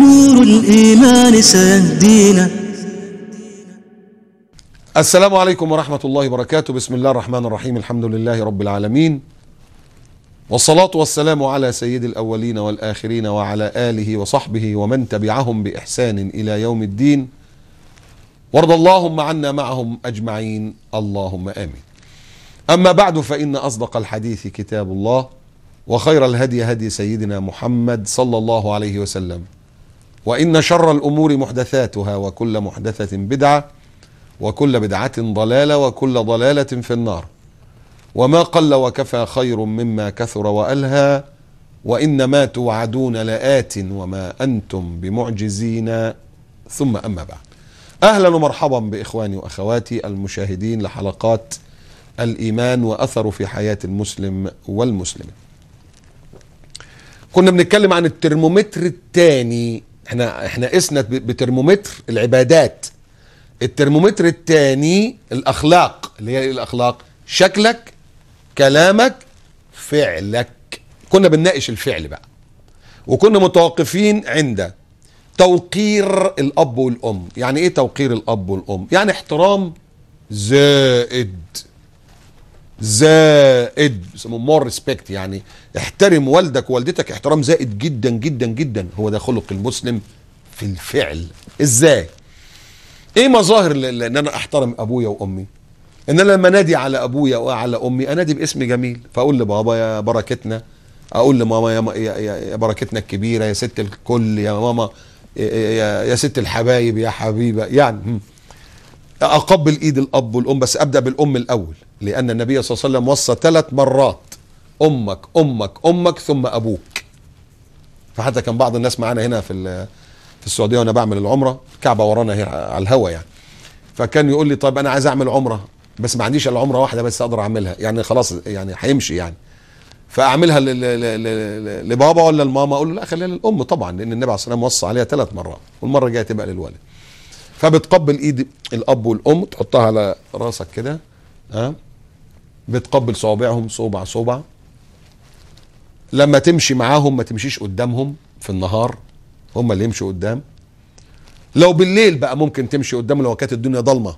نور الإيمان سيهدينا السلام عليكم ورحمة الله وبركاته بسم الله الرحمن الرحيم الحمد لله رب العالمين والصلاة والسلام على سيد الأولين والآخرين وعلى آله وصحبه ومن تبعهم بإحسان إلى يوم الدين وارض اللهم عنا معهم أجمعين اللهم آمين أما بعد فإن أصدق الحديث كتاب الله وخير الهدي هدي سيدنا محمد صلى الله عليه وسلم وإن شر الأمور محدثاتها وكل محدثة بدعة وكل بدعة ضلالة وكل ضلالة في النار وما قل وكفى خير مما كثر وألهى وإن ما توعدون لآت وما أنتم بمعجزين ثم أما بعد أهلا ومرحبا بإخواني وأخواتي المشاهدين لحلقات الإيمان وأثره في حياة المسلم والمسلم كنا بنتكلم عن الترمومتر الثاني احنا احنا قسنا بترمومتر العبادات الترمومتر الثاني الاخلاق اللي هي إيه الاخلاق شكلك كلامك فعلك كنا بنناقش الفعل بقى وكنا متوقفين عند توقير الاب والام يعني ايه توقير الاب والام يعني احترام زائد زائد بيسموه مور ريسبكت يعني احترم والدك ووالدتك احترام زائد جدا جدا جدا هو ده خلق المسلم في الفعل ازاي ايه مظاهر ل- ل- ان انا احترم ابويا وامي ان انا لما انادي على ابويا وعلى امي انادي باسم جميل فاقول لبابا يا بركتنا اقول لماما يا, م- يا, يا, يا بركتنا الكبيره يا ست الكل يا ماما يا, يا, يا ست الحبايب يا حبيبه يعني مم. اقبل ايد الاب والام بس ابدا بالام الاول لان النبي صلى الله عليه وسلم وصى ثلاث مرات امك امك امك ثم ابوك فحتى كان بعض الناس معانا هنا في ال- في السعوديه وانا بعمل العمره كعبه ورانا هي على الهوا يعني فكان يقول لي طيب انا عايز اعمل عمره بس ما عنديش الا عمره واحده بس اقدر اعملها يعني خلاص يعني هيمشي يعني فاعملها ل- ل- ل- ل- لبابا ولا لماما اقول له لا خليها للام طبعا لان النبي عليه الصلاه والسلام وصى عليها ثلاث مرات والمره الجايه تبقى للوالد فبتقبل ايد الاب والام تحطها على راسك كده ها بتقبل صوابعهم صوبع صوبع لما تمشي معاهم ما تمشيش قدامهم في النهار هم اللي يمشوا قدام لو بالليل بقى ممكن تمشي قدام لو كانت الدنيا ضلمه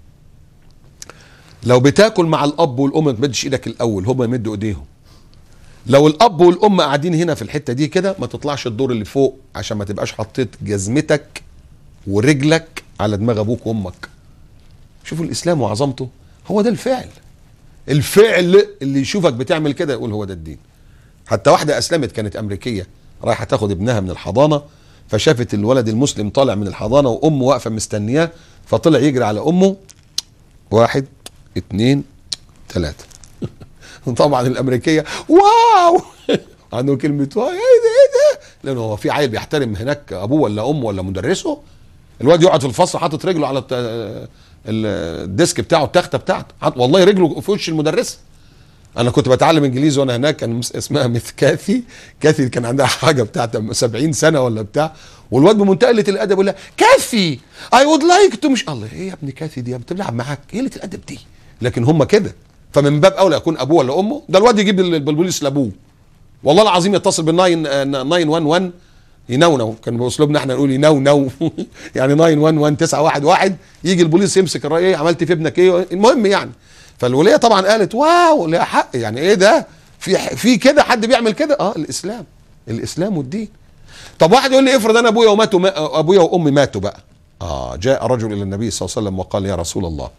لو بتاكل مع الاب والام ما تمدش ايدك الاول هم يمدوا ايديهم لو الاب والام قاعدين هنا في الحته دي كده ما تطلعش الدور اللي فوق عشان ما تبقاش حطيت جزمتك ورجلك على دماغ ابوك وامك شوفوا الاسلام وعظمته هو ده الفعل الفعل اللي يشوفك بتعمل كده يقول هو ده الدين حتى واحده اسلمت كانت امريكيه رايحه تاخد ابنها من الحضانه فشافت الولد المسلم طالع من الحضانه وامه واقفه مستنياه فطلع يجري على امه واحد اتنين تلاته طبعا الامريكيه واو عنده كلمه واو ايه ده ايه ده لانه هو في عيل بيحترم هناك ابوه ولا امه ولا مدرسه الواد يقعد في الفصل حاطط رجله على الت- ال- الديسك بتاعه التخته بتاعته حاط- والله رجله في وش المدرسه انا كنت بتعلم انجليزي وانا هناك كان مس- اسمها ميث كاثي كاثي كان عندها حاجه بتاعت 70 سنه ولا بتاع والواد بمنتهى قله الادب يقول لها كاثي اي وود لايك تو مش الله ايه يا ابني كاثي دي بتلعب معاك ايه قله الادب دي لكن هم كده فمن باب اولى يكون ابوه ولا امه ده الواد يجيب ال- بالبوليس لابوه والله العظيم يتصل بال 911 ينونو كان باسلوبنا احنا نقول ينونو يعني 911 911 يجي البوليس يمسك الراي ايه عملت في ابنك ايه المهم يعني فالوليه طبعا قالت واو ليها حق يعني ايه ده في في كده حد بيعمل كده اه الاسلام الاسلام والدين طب واحد يقول لي افرض انا ابويا وماتوا ما ابويا وامي ماتوا بقى اه جاء رجل الى النبي صلى الله عليه وسلم وقال يا رسول الله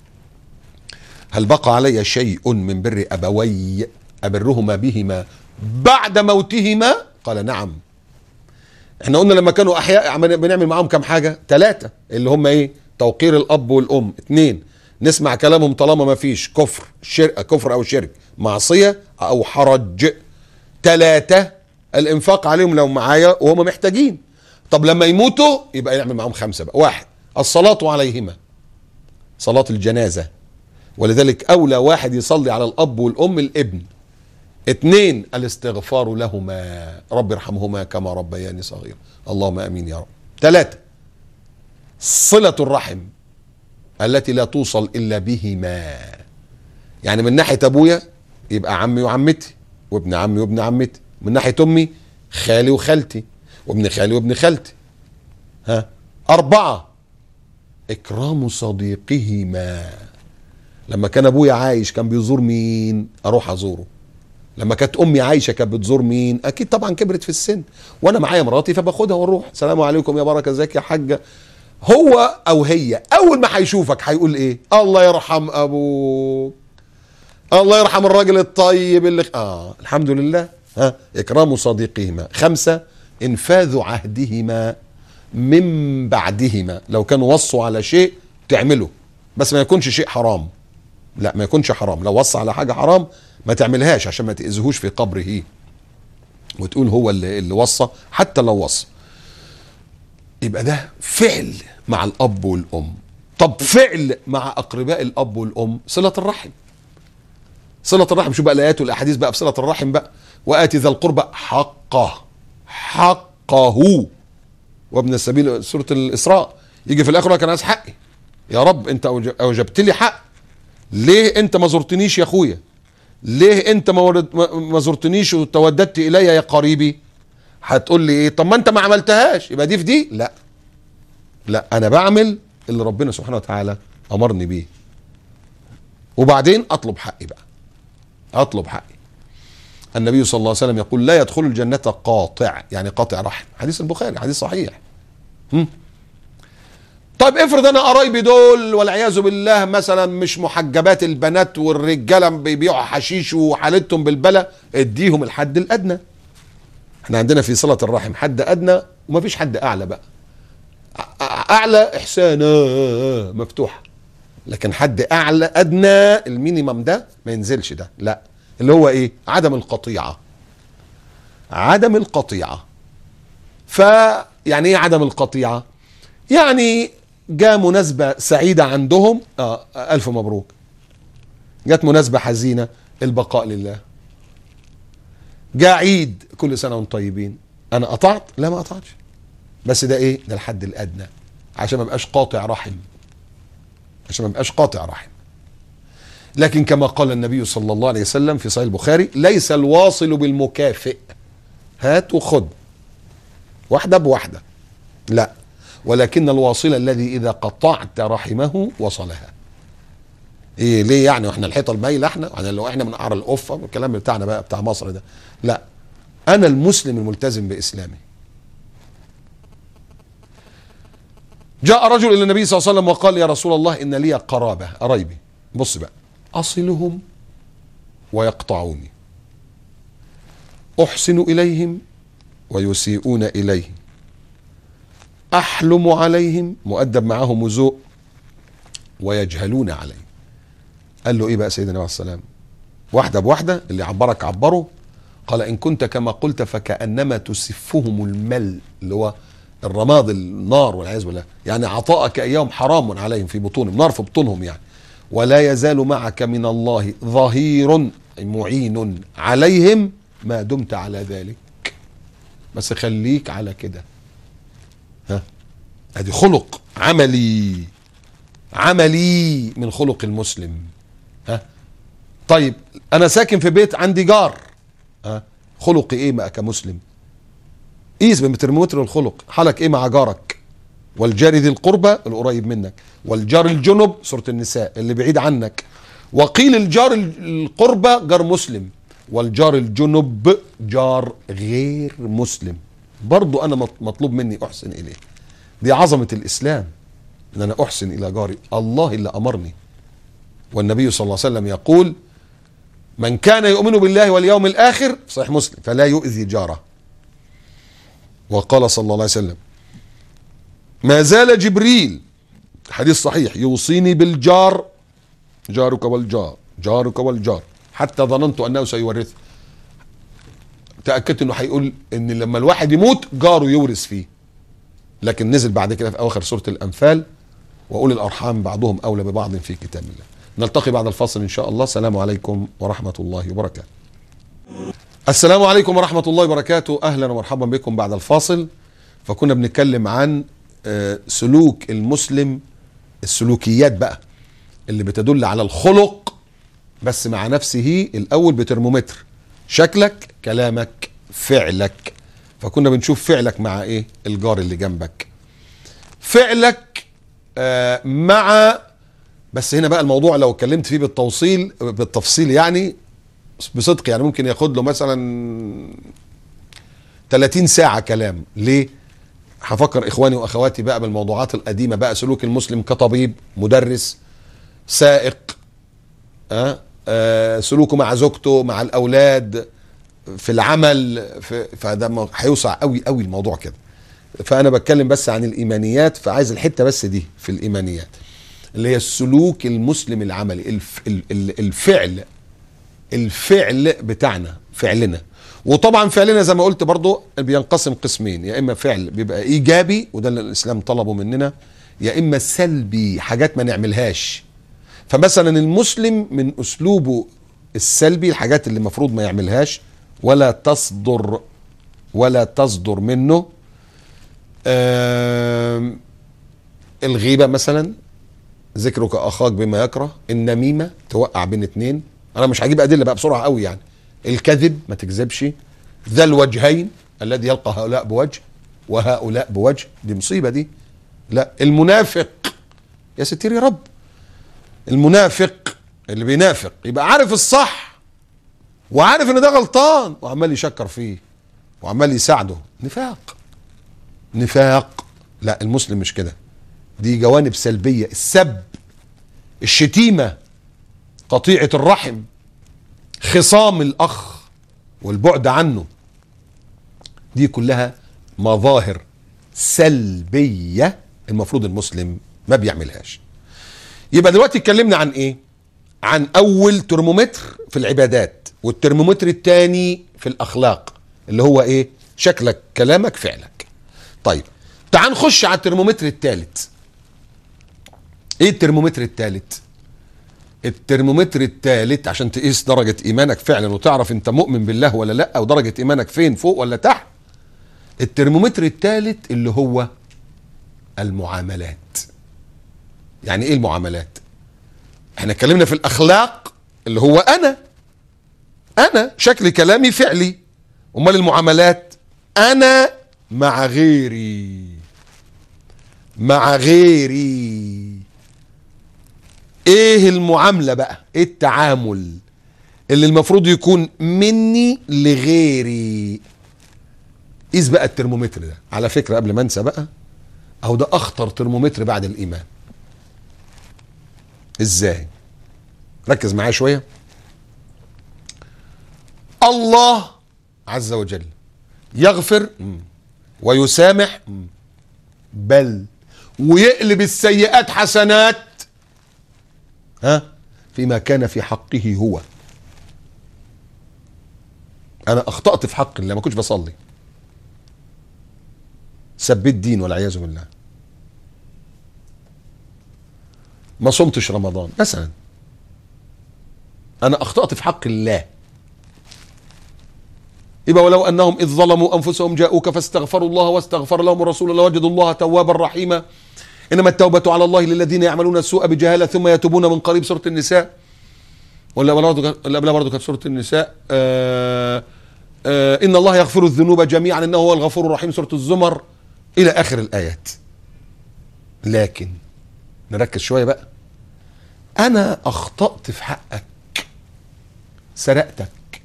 هل بقى علي شيء من بر ابوي ابرهما بهما بعد موتهما قال نعم احنا قلنا لما كانوا احياء عمل- بنعمل معاهم كام حاجه ثلاثه اللي هم ايه توقير الاب والام اثنين نسمع كلامهم طالما ما فيش كفر شرك كفر او شرك معصيه او حرج ثلاثه الانفاق عليهم لو معايا وهم محتاجين طب لما يموتوا يبقى يعمل معاهم خمسه بقى واحد الصلاه عليهما صلاه الجنازه ولذلك اولى واحد يصلي على الاب والام الابن اثنين الاستغفار لهما رب ارحمهما كما ربياني صغيرا اللهم امين يا رب ثلاثة صلة الرحم التي لا توصل الا بهما يعني من ناحية ابويا يبقى عمي وعمتي وابن عمي وابن عمتي من ناحية امي خالي وخالتي وابن خالي وابن خالتي ها أربعة إكرام صديقهما لما كان أبويا عايش كان بيزور مين أروح أزوره لما كانت أمي عايشة كانت بتزور مين أكيد طبعا كبرت في السن وأنا معايا مراتي فباخدها ونروح السلام عليكم يا بركة ازيك يا حاجة هو أو هي أول ما هيشوفك هيقول إيه الله يرحم أبوك الله يرحم الراجل الطيب اللي اه الحمد لله ها اكرام صديقهما خمسه انفاذ عهدهما من بعدهما لو كانوا وصوا على شيء تعمله بس ما يكونش شيء حرام لا ما يكونش حرام لو وصى على حاجه حرام ما تعملهاش عشان ما تاذيهوش في قبره وتقول هو اللي, اللي وصى حتى لو وصى يبقى ده فعل مع الاب والام طب فعل مع اقرباء الاب والام صله الرحم صلة الرحم شو بقى الآيات والأحاديث بقى في صلة الرحم بقى وآتي ذا القربى حقه حقه وابن السبيل سورة الإسراء يجي في الآخر يقول لك أنا عايز حقي يا رب أنت أوج- أوجبت لي حق ليه أنت ما زرتنيش يا أخويا ليه أنت ما, ورد ما- ما زرتنيش وتوددت إلي يا قريبي هتقول لي إيه طب ما أنت ما عملتهاش يبقى دي في دي لا لا أنا بعمل اللي ربنا سبحانه وتعالى أمرني بيه وبعدين أطلب حقي بقى اطلب حقي النبي صلى الله عليه وسلم يقول لا يدخل الجنة قاطع يعني قاطع رحم حديث البخاري حديث صحيح هم؟ طيب افرض انا قرايبي دول والعياذ بالله مثلا مش محجبات البنات والرجاله بيبيعوا حشيش وحالتهم بالبلا اديهم الحد الادنى احنا عندنا في صله الرحم حد ادنى ومفيش حد اعلى بقى أ- أ- اعلى احسان آه، مفتوحه لكن حد اعلى ادنى المينيمم ده ما ينزلش ده لا اللي هو ايه عدم القطيعه عدم القطيعه فيعني ايه عدم القطيعه يعني جاء مناسبه سعيده عندهم آه الف مبروك جت مناسبه حزينه البقاء لله جاء عيد كل سنه وانتم طيبين انا قطعت لا ما قطعتش بس ده ايه ده الحد الادنى عشان ما بقاش قاطع رحم عشان ما يبقاش قاطع رحم لكن كما قال النبي صلى الله عليه وسلم في صحيح البخاري ليس الواصل بالمكافئ هات وخد واحدة بواحدة لا ولكن الواصل الذي إذا قطعت رحمه وصلها ايه ليه يعني واحنا الحيطه المايله احنا يعني لو احنا من قعر القفه والكلام بتاعنا بقى بتاع مصر ده لا انا المسلم الملتزم باسلامي جاء رجل الى النبي صلى الله عليه وسلم وقال يا رسول الله ان لي قرابه قرايبي بص بقى اصلهم ويقطعوني احسن اليهم ويسيئون الي احلم عليهم مؤدب معهم وذوق ويجهلون علي قال له ايه بقى سيدنا عليه السلام واحده بواحده اللي عبرك عبره قال ان كنت كما قلت فكانما تسفهم المل اللي هو الرماد النار والعياذ بالله يعني عطاءك اياهم حرام عليهم في بطونهم نار في بطونهم يعني ولا يزال معك من الله ظهير معين عليهم ما دمت على ذلك بس خليك على كده ها ادي خلق عملي عملي من خلق المسلم ها طيب انا ساكن في بيت عندي جار ها خلقي ايه بقى كمسلم قيس بمترمتر الخلق حالك ايه مع جارك والجار ذي القربى القريب منك والجار الجنب سورة النساء اللي بعيد عنك وقيل الجار القربى جار مسلم والجار الجنب جار غير مسلم برضو انا مط- مطلوب مني احسن اليه دي عظمة الاسلام ان انا احسن الى جاري الله اللي امرني والنبي صلى الله عليه وسلم يقول من كان يؤمن بالله واليوم الاخر صحيح مسلم فلا يؤذي جاره وقال صلى الله عليه وسلم ما زال جبريل حديث صحيح يوصيني بالجار جارك والجار جارك والجار حتى ظننت انه سيورث تاكدت انه هيقول ان لما الواحد يموت جاره يورث فيه لكن نزل بعد كده في اواخر سوره الانفال واولي الارحام بعضهم اولى ببعض في كتاب الله نلتقي بعد الفاصل ان شاء الله السلام عليكم ورحمه الله وبركاته السلام عليكم ورحمة الله وبركاته أهلا ومرحبا بكم بعد الفاصل فكنا بنتكلم عن آه، سلوك المسلم السلوكيات بقى اللي بتدل على الخلق بس مع نفسه الأول بترمومتر شكلك كلامك فعلك فكنا بنشوف فعلك مع ايه الجار اللي جنبك فعلك آه مع بس هنا بقى الموضوع لو اتكلمت فيه بالتوصيل بالتفصيل يعني بصدق يعني ممكن ياخد له مثلا 30 ساعة كلام ليه؟ هفكر اخواني واخواتي بقى بالموضوعات القديمة بقى سلوك المسلم كطبيب مدرس سائق أه؟ أه سلوكه مع زوجته مع الاولاد في العمل في فده م- هيوسع قوي قوي الموضوع كده فانا بتكلم بس عن الايمانيات فعايز الحته بس دي في الايمانيات اللي هي السلوك المسلم العملي الف ال- ال- الفعل الفعل بتاعنا فعلنا وطبعا فعلنا زي ما قلت برضو بينقسم قسمين يا اما فعل بيبقى ايجابي وده اللي الاسلام طلبه مننا يا اما سلبي حاجات ما نعملهاش فمثلا المسلم من اسلوبه السلبي الحاجات اللي المفروض ما يعملهاش ولا تصدر ولا تصدر منه آم، الغيبه مثلا ذكرك اخاك بما يكره النميمه توقع بين اتنين انا مش هجيب ادله بقى بسرعه قوي يعني الكذب ما تكذبش ذا الوجهين الذي يلقى هؤلاء بوجه وهؤلاء بوجه دي مصيبه دي لا المنافق يا ستير يا رب المنافق اللي بينافق يبقى عارف الصح وعارف ان ده غلطان وعمال يشكر فيه وعمال يساعده نفاق نفاق لا المسلم مش كده دي جوانب سلبية السب الشتيمة قطيعة الرحم خصام الأخ والبعد عنه دي كلها مظاهر سلبية المفروض المسلم ما بيعملهاش يبقى دلوقتي اتكلمنا عن ايه عن اول ترمومتر في العبادات والترمومتر الثاني في الاخلاق اللي هو ايه شكلك كلامك فعلك طيب تعال نخش على الترمومتر الثالث ايه الترمومتر الثالث الترمومتر الثالث عشان تقيس درجة ايمانك فعلا وتعرف انت مؤمن بالله ولا لا ودرجة ايمانك فين فوق ولا تحت الترمومتر الثالث اللي هو المعاملات يعني ايه المعاملات احنا اتكلمنا في الاخلاق اللي هو انا انا شكل كلامي فعلي امال المعاملات انا مع غيري مع غيري ايه المعاملة بقى ايه التعامل اللي المفروض يكون مني لغيري قيس بقى الترمومتر ده على فكرة قبل ما انسى بقى اهو ده اخطر ترمومتر بعد الايمان ازاي ركز معايا شويه الله عز وجل يغفر مم. ويسامح مم. بل ويقلب السيئات حسنات ها فيما كان في حقه هو انا اخطات في حق الله ما كنتش بصلي سبيت دين والعياذ بالله ما صمتش رمضان مثلا انا اخطات في حق الله يبقى ولو انهم اذ ظلموا انفسهم جاءوك فاستغفروا الله واستغفر لهم الرسول لوجدوا الله توابا رحيما انما التوبه على الله للذين يعملون السوء بجهاله ثم يتوبون من قريب سوره النساء ولا برضه ولا قبلها برضه كانت سوره النساء آآ آآ ان الله يغفر الذنوب جميعا انه هو الغفور الرحيم سوره الزمر الى اخر الايات لكن نركز شويه بقى انا اخطات في حقك سرقتك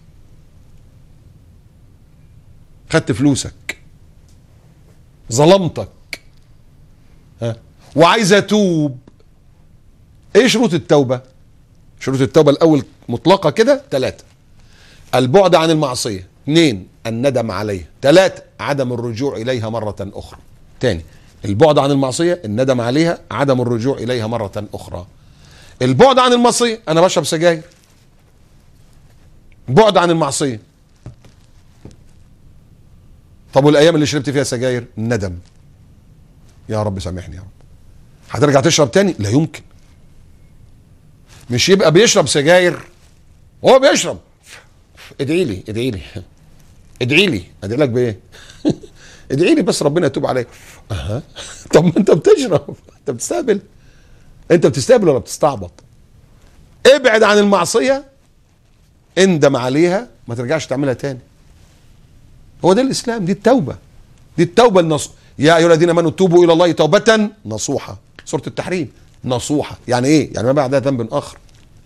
خدت فلوسك ظلمتك ها وعايز اتوب ايه شروط التوبه شروط التوبه الاول مطلقه كده ثلاثه البعد عن المعصيه اثنين الندم عليها ثلاثه عدم الرجوع اليها مره اخرى تاني البعد عن المعصيه الندم عليها عدم الرجوع اليها مره اخرى البعد عن المعصيه انا بشرب سجاير بعد عن المعصيه طب والايام اللي شربت فيها سجاير ندم يا رب سامحني يا رب هترجع تشرب تاني لا يمكن مش يبقى بيشرب سجاير وهو بيشرب ادعي لي ادعي لي ادعي لي ادعي لك بايه ادعي لي بس ربنا يتوب عليك اها طب ما انت بتشرب انت بتستقبل انت بتستقبل ولا بتستعبط ابعد عن المعصيه اندم عليها ما ترجعش تعملها تاني هو ده الاسلام دي التوبه دي التوبه النصوح يا ايها الذين امنوا توبوا الى الله توبه نصوحه سوره التحريم نصوحه يعني ايه يعني ما بعدها ذنب اخر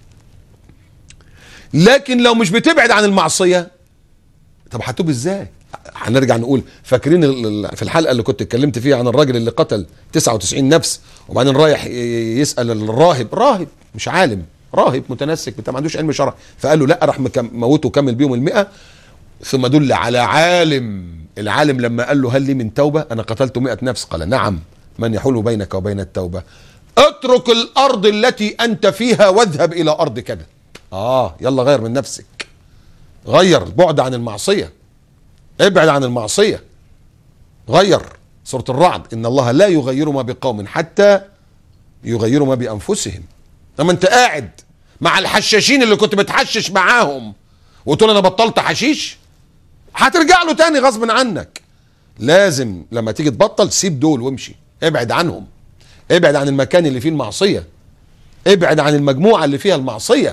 لكن لو مش بتبعد عن المعصيه طب هتوب ازاي هنرجع نقول فاكرين ال- ال- في الحلقه اللي كنت اتكلمت فيها عن الراجل اللي قتل 99 نفس وبعدين رايح ي- يسال الراهب راهب مش عالم راهب متنسك بتاع ما عندوش علم شرع فقال له لا راح مكم- موته وكمل بيهم المئة ثم دل على عالم العالم لما قال له هل لي من توبة أنا قتلت مئة نفس قال نعم من يحول بينك وبين التوبة اترك الأرض التي أنت فيها واذهب إلى أرض كذا آه يلا غير من نفسك غير بعد عن المعصية ابعد عن المعصية غير سورة الرعد إن الله لا يغير ما بقوم حتى يغيروا ما بأنفسهم لما أنت قاعد مع الحشاشين اللي كنت بتحشش معاهم وتقول أنا بطلت حشيش هترجع له تاني غصب عنك لازم لما تيجي تبطل سيب دول وامشي ابعد عنهم ابعد عن المكان اللي فيه المعصية ابعد عن المجموعة اللي فيها المعصية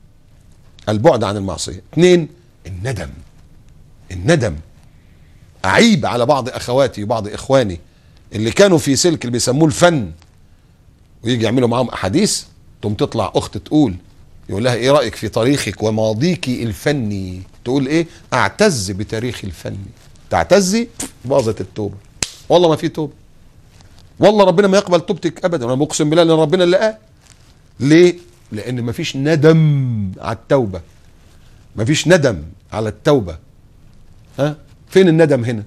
البعد عن المعصية اثنين الندم الندم أعيب على بعض أخواتي وبعض إخواني اللي كانوا في سلك اللي بيسموه الفن ويجي يعملوا معاهم أحاديث تقوم تطلع أخت تقول يقول لها إيه رأيك في تاريخك وماضيك الفني تقول إيه أعتز بتاريخي الفني تعتزي باظت التوبة والله ما في توبة والله ربنا ما يقبل توبتك أبدا أنا مقسم بالله لأن ربنا اللي قال ليه لأن مفيش ندم على التوبة مفيش ندم على التوبة ها فين الندم هنا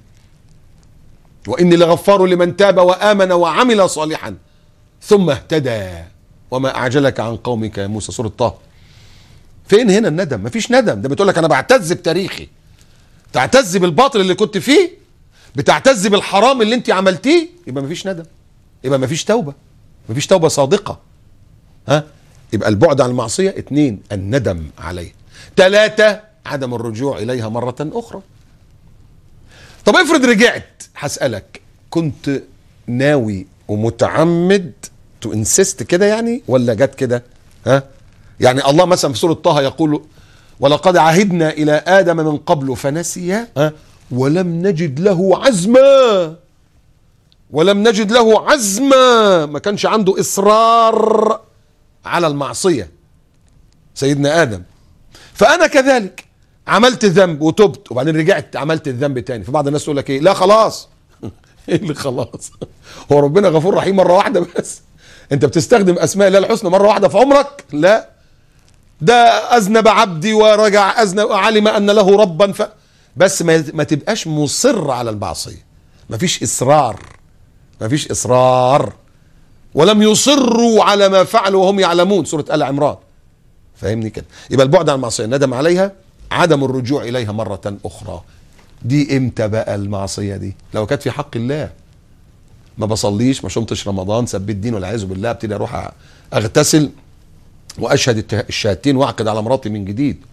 وإني لغفار لمن تاب وآمن وعمل صالحا ثم اهتدى وما أعجلك عن قومك يا موسى سورة طه فين هنا الندم مفيش ندم ده بتقول لك أنا بعتز بتاريخي تعتز بالباطل اللي كنت فيه بتعتز بالحرام اللي انت عملتيه يبقى مفيش ندم يبقى مفيش توبة مفيش توبة صادقة ها يبقى البعد عن المعصية اتنين الندم عليه تلاتة عدم الرجوع إليها مرة أخرى طب افرض رجعت هسألك كنت ناوي ومتعمد تو انسيست كده يعني ولا جت كده ها يعني الله مثلا في سورة طه يقول ولقد عهدنا إلى آدم من قبل فنسي ها ولم نجد له عزما ولم نجد له عزما ما كانش عنده إصرار على المعصية سيدنا آدم فأنا كذلك عملت ذنب وتبت وبعدين رجعت عملت الذنب تاني فبعض الناس تقول لك ايه لا خلاص ايه اللي خلاص هو ربنا غفور رحيم مره واحده بس انت بتستخدم اسماء الله الحسنى مره واحده في عمرك لا ده اذنب عبدي ورجع اذنب وعلم ان له ربا ف بس ما, ما تبقاش مصر على المعصيه مفيش اصرار مفيش اصرار ولم يصروا على ما فعلوا وهم يعلمون سوره ال عمران فاهمني كده يبقى البعد عن المعصيه ندم عليها عدم الرجوع اليها مره اخرى دي امتى بقى المعصيه دي لو كانت في حق الله ما بصليش ما شمتش رمضان سبيت دين والعياذ بالله ابتدي اروح اغتسل واشهد الته- الشهادتين واعقد على مراتي من جديد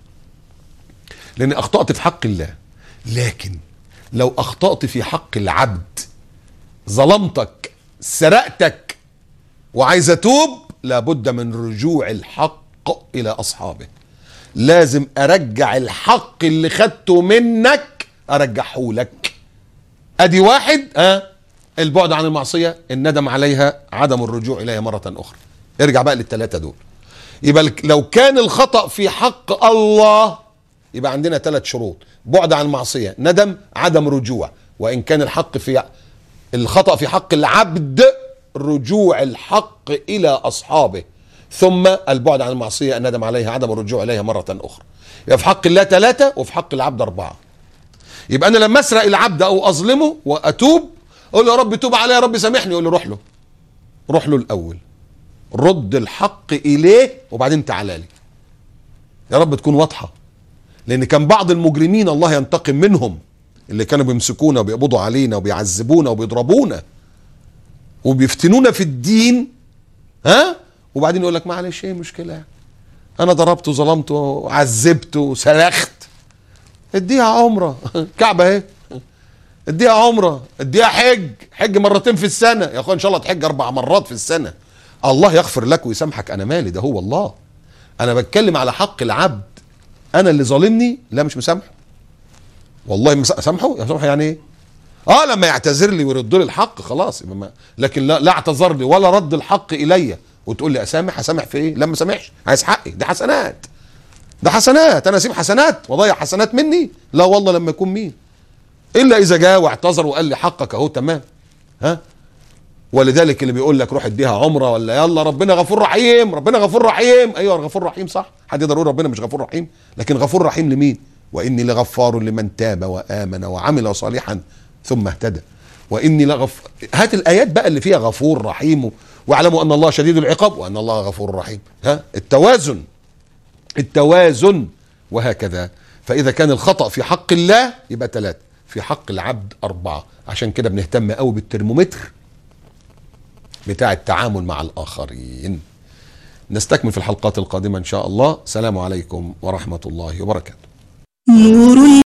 لان اخطات في حق الله لكن لو اخطات في حق العبد ظلمتك سرقتك وعايز اتوب لابد من رجوع الحق الى اصحابه لازم ارجع الحق اللي خدته منك ارجعه لك ادي واحد ها البعد عن المعصيه الندم عليها عدم الرجوع اليها مره اخرى ارجع بقى للثلاثه دول يبقى الك- لو كان الخطا في حق الله يبقى عندنا ثلاث شروط بعد عن المعصيه ندم عدم رجوع وان كان الحق في الخطا في حق العبد رجوع الحق الى اصحابه ثم البعد عن المعصيه الندم عليها عدم الرجوع اليها مره اخرى يبقى في حق الله ثلاثه وفي حق العبد اربعه يبقى انا لما اسرق العبد او اظلمه واتوب اقول له يا رب توب عليا يا رب سامحني يقول له روح له روح له الاول رد الحق اليه وبعدين تعالى لي يا رب تكون واضحه لان كان بعض المجرمين الله ينتقم منهم اللي كانوا بيمسكونا وبيقبضوا علينا وبيعذبونا وبيضربونا وبيفتنونا في الدين ها وبعدين يقول لك معلش ايه مشكله يعني انا ضربته وظلمته وعذبته وسلخت اديها عمره كعبه اهي اديها عمره اديها حج حج مرتين في السنه يا اخويا ان شاء الله تحج اربع مرات في السنه الله يغفر لك ويسامحك انا مالي ده هو الله انا بتكلم على حق العبد انا اللي ظالمني لا مش مسامحه والله مس- اسامحه اسامحه يعني ايه اه لما يعتذر لي ويرد لي الحق خلاص يبقى ما لكن لا, لا اعتذر لي ولا رد الحق الي وتقول لي اسامح اسامح في ايه لما سامحش عايز حقي ده حسنات ده حسنات انا اسيب حسنات واضيع حسنات مني لا والله لما يكون مين الا اذا جاء واعتذر وقال لي حقك اهو تمام ها ولذلك اللي بيقول لك روح اديها عمره ولا يلا ربنا غفور رحيم ربنا غفور رحيم ايوه غفور رحيم صح حد يقدر يقول ربنا مش غفور رحيم لكن غفور رحيم لمين واني لغفار لمن تاب وامن وعمل صالحا ثم اهتدى واني لغف هات الايات بقى اللي فيها غفور رحيم واعلموا ان الله شديد العقاب وان الله غفور رحيم ها التوازن التوازن وهكذا فإذا كان الخطأ في حق الله يبقى ثلاثة في حق العبد أربعة عشان كده بنهتم قوي بالترمومتر بتاع التعامل مع الآخرين نستكمل في الحلقات القادمة إن شاء الله سلام عليكم ورحمة الله وبركاته نور